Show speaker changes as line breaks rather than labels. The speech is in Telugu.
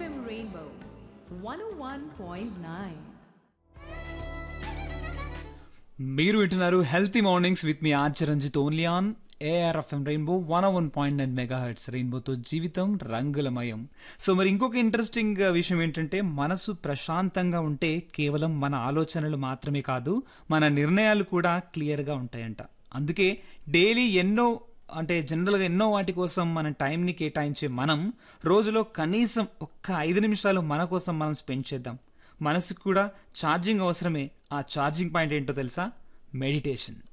FM Rainbow 101.9.
మీరు వింటున్నారు healthy mornings with me RJ Ranjith only on AIR FM Rainbow one one point nine megahertz రెయిన్బోతో జీవితం రంగులమయం సో మరి ఇంకొక ఇంట్రెస్టింగ్ విషయం ఏంటంటే మనసు ప్రశాంతంగా ఉంటే కేవలం మన ఆలోచనలు మాత్రమే కాదు మన నిర్ణయాలు కూడా క్లియర్గా ఉంటాయంట అందుకే డైలీ ఎన్నో అంటే జనరల్గా ఎన్నో వాటి కోసం మన టైంని కేటాయించే మనం రోజులో కనీసం ఒక్క ఐదు నిమిషాలు మన కోసం మనం స్పెండ్ చేద్దాం మనసుకు కూడా ఛార్జింగ్ అవసరమే ఆ ఛార్జింగ్ పాయింట్ ఏంటో తెలుసా మెడిటేషన్